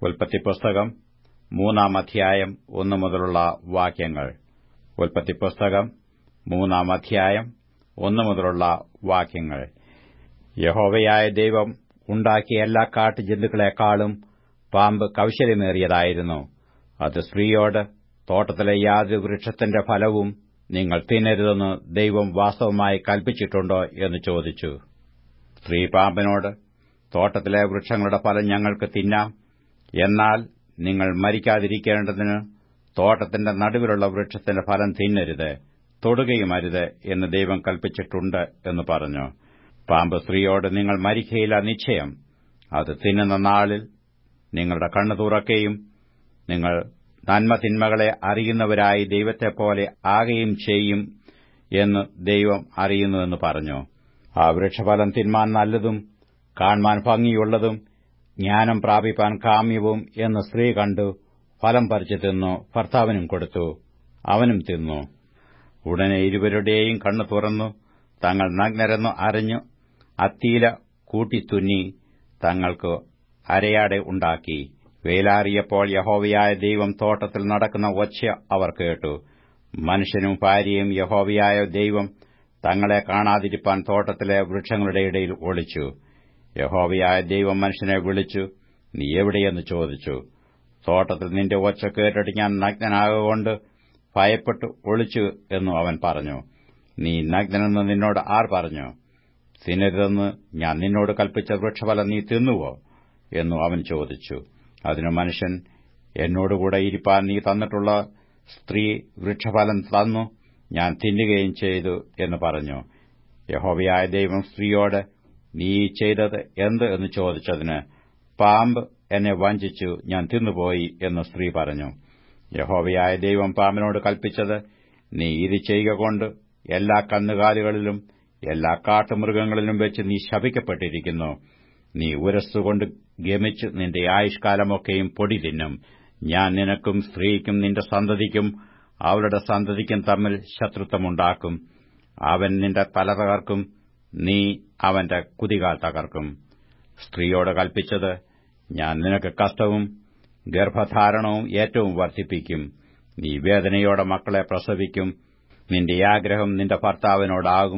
ഉൽപ്പത്തി പുസ്തകം മൂന്നാം അധ്യായം ഒന്നു മുതലുള്ള വാക്യങ്ങൾ ഉൽപ്പത്തി പുസ്തകം മൂന്നാം അധ്യായം ഒന്നു മുതലുള്ള വാക്യങ്ങൾ യഹോവയായ ദൈവം ഉണ്ടാക്കിയ എല്ലാ കാട്ടുജന്തുക്കളെക്കാളും പാമ്പ് കൌശലമേറിയതായിരുന്നു അത് സ്ത്രീയോട് തോട്ടത്തിലെ യാതൊരു വൃക്ഷത്തിന്റെ ഫലവും നിങ്ങൾ തിന്നരുതെന്ന് ദൈവം വാസ്തവമായി കൽപ്പിച്ചിട്ടുണ്ടോ എന്ന് ചോദിച്ചു സ്ത്രീ പാമ്പിനോട് തോട്ടത്തിലെ വൃക്ഷങ്ങളുടെ ഫലം ഞങ്ങൾക്ക് തിന്നാം എന്നാൽ നിങ്ങൾ മരിക്കാതിരിക്കേണ്ടതിന് തോട്ടത്തിന്റെ നടുവിലുള്ള വൃക്ഷത്തിന്റെ ഫലം തിന്നരുത് തൊടുകയും അരുത് എന്ന് ദൈവം കൽപ്പിച്ചിട്ടുണ്ട് എന്ന് പറഞ്ഞു പാമ്പ് സ്ത്രീയോട് നിങ്ങൾ മരിക്കയില്ല നിശ്ചയം അത് തിന്നുന്ന നാളിൽ നിങ്ങളുടെ കണ്ണു തുറക്കുകയും നിങ്ങൾ നന്മ തിന്മകളെ അറിയുന്നവരായി ദൈവത്തെപ്പോലെ ആകുകയും ചെയ്യും എന്ന് ദൈവം അറിയുന്നുവെന്ന് പറഞ്ഞു ആ വൃക്ഷഫലം തിന്മാൻ നല്ലതും കാൺമാൻ ഭംഗിയുള്ളതും ജ്ഞാനം പ്രാപിപ്പാൻ കാമ്യവും എന്ന് സ്ത്രീ കണ്ടു ഫലം പറിച്ചു തിന്നു ഭർത്താവിനും കൊടുത്തു അവനും തിന്നു ഉടനെ ഇരുവരുടെയും കണ്ണു തുറന്നു തങ്ങൾ നഗ്നരെന്നു അറിഞ്ഞു അത്തീല കൂട്ടിത്തുന്നി തങ്ങൾക്ക് അരയാടെ ഉണ്ടാക്കി വേലാറിയപ്പോൾ യഹോവയായ ദൈവം തോട്ടത്തിൽ നടക്കുന്ന ഒച്ച അവർ കേട്ടു മനുഷ്യനും ഭാര്യയും യഹോവയായ ദൈവം തങ്ങളെ കാണാതിരിപ്പാൻ തോട്ടത്തിലെ വൃക്ഷങ്ങളുടെ ഇടയിൽ ഒളിച്ചു യഹോവയായ ദൈവം മനുഷ്യനെ വിളിച്ചു നീ എവിടെയെന്ന് ചോദിച്ചു തോട്ടത്തിൽ നിന്റെ ഒച്ച കേട്ടിട്ട് ഞാൻ നഗ്നനാകൊണ്ട് ഭയപ്പെട്ട് ഒളിച്ചു എന്നു അവൻ പറഞ്ഞു നീ നഗ്നനെന്ന് നിന്നോട് ആർ പറഞ്ഞു തിന്നരുതെന്ന് ഞാൻ നിന്നോട് കൽപ്പിച്ച വൃക്ഷഫലം നീ തിന്നുവോ എന്നു അവൻ ചോദിച്ചു അതിനു മനുഷ്യൻ എന്നോടുകൂടെ ഇരിപ്പാൻ നീ തന്നിട്ടുള്ള സ്ത്രീ വൃക്ഷഫലം തന്നു ഞാൻ തിന്നുകയും ചെയ്തു എന്ന് പറഞ്ഞു യഹോവയായ ദൈവം സ്ത്രീയോട് നീ ചെയ്തത് എന്ത് എന്ന് ചോദിച്ചതിന് പാമ്പ് എന്നെ വഞ്ചിച്ചു ഞാൻ തിന്നുപോയി എന്ന് സ്ത്രീ പറഞ്ഞു യഹോവയായ ദൈവം പാമ്പിനോട് കൽപ്പിച്ചത് നീ ഇത് ചെയ്യുക കൊണ്ട് എല്ലാ കന്നുകാലികളിലും എല്ലാ കാട്ടുമൃഗങ്ങളിലും വെച്ച് നീ ശപിക്കപ്പെട്ടിരിക്കുന്നു നീ ഉരസ്സുകൊണ്ട് ഗമിച്ച് നിന്റെ ആയുഷ്കാലമൊക്കെയും പൊടി തിന്നും ഞാൻ നിനക്കും സ്ത്രീക്കും നിന്റെ സന്തതിക്കും അവളുടെ സന്തതിക്കും തമ്മിൽ ശത്രുത്വമുണ്ടാക്കും അവൻ നിന്റെ തല തകർക്കും നീ അവന്റെ കുതികാൽ തകർക്കും സ്ത്രീയോട് കൽപ്പിച്ചത് ഞാൻ നിനക്ക് കഷ്ടവും ഗർഭധാരണവും ഏറ്റവും വർദ്ധിപ്പിക്കും നീ വേദനയോടെ മക്കളെ പ്രസവിക്കും നിന്റെ ആഗ്രഹം നിന്റെ ഭർത്താവിനോടാകും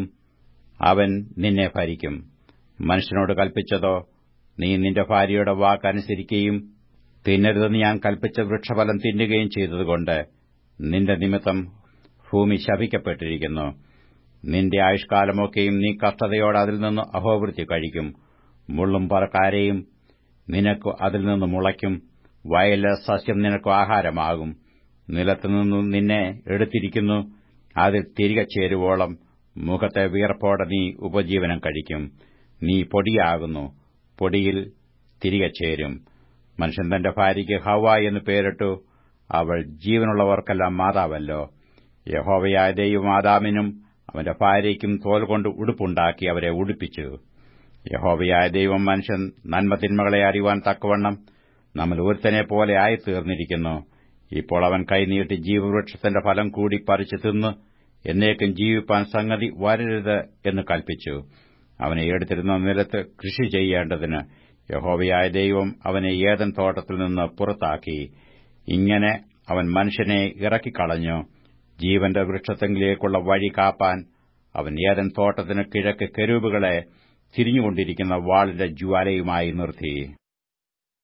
അവൻ നിന്നെ ഭരിക്കും മനുഷ്യനോട് കൽപ്പിച്ചതോ നീ നിന്റെ ഭാര്യയുടെ വാക്കനുസരിക്കുകയും തിന്നരുതെന്ന് ഞാൻ കൽപ്പിച്ച വൃക്ഷഫലം തിന്നുകയും ചെയ്തതുകൊണ്ട് നിന്റെ നിമിത്തം ഭൂമി ശപിക്കപ്പെട്ടിരിക്കുന്നു നിന്റെ ആയുഷ്കാലമൊക്കെയും നീ കഷ്ടതയോടെ അതിൽ നിന്ന് അഹോവൃത്തി കഴിക്കും മുള്ളും പറക്കാരെയും നിനക്ക് അതിൽ നിന്ന് മുളയ്ക്കും വയലിലെ സസ്യം നിനക്ക് ആഹാരമാകും നിലത്തുനിന്ന് നിന്നെ എടുത്തിരിക്കുന്നു അതിൽ തിരികെ ചേരുവോളം മുഖത്തെ വിയർപ്പോടെ നീ ഉപജീവനം കഴിക്കും നീ പൊടിയാകുന്നു പൊടിയിൽ തിരികെ ചേരും മനുഷ്യൻ തന്റെ ഭാര്യയ്ക്ക് ഹവ എന്ന് പേരിട്ടു അവൾ ജീവനുള്ളവർക്കെല്ലാം മാതാവല്ലോ യഹോവയായ ദൈവം ആദാമിനും അവന്റെ ഭാര്യയ്ക്കും തോൽ കൊണ്ട് ഉടുപ്പുണ്ടാക്കി അവരെ ഉടുപ്പിച്ചു യഹോവയായ ദൈവം മനുഷ്യൻ നന്മതിന്മകളെ അറിയുവാൻ തക്കവണ്ണം നമ്മൾ ഒരുത്തനെ പോലെ ആയിത്തീർന്നിരിക്കുന്നു ഇപ്പോൾ അവൻ കൈനീട്ടി ജീവവൃക്ഷത്തിന്റെ ഫലം കൂടി പറിച്ചു തിന്ന് എന്നേക്കും ജീവിപ്പാൻ സംഗതി വരരുത് എന്ന് കൽപ്പിച്ചു അവനെ എടുത്തിരുന്ന നിലത്ത് കൃഷി ചെയ്യേണ്ടതിന് യഹോവയായ ദൈവം അവനെ ഏതൻ തോട്ടത്തിൽ നിന്ന് പുറത്താക്കി ഇങ്ങനെ അവൻ മനുഷ്യനെ ഇറക്കിക്കളഞ്ഞു ജീവന്റെ വൃക്ഷത്തെങ്കിലേക്കുള്ള വഴി കാപ്പാൻ അവൻ ഏതൻ തോട്ടത്തിന് കിഴക്ക് കെരൂബുകളെ തിരിഞ്ഞുകൊണ്ടിരിക്കുന്ന വാളിന്റെ ജ്വാലയുമായി നിർത്തി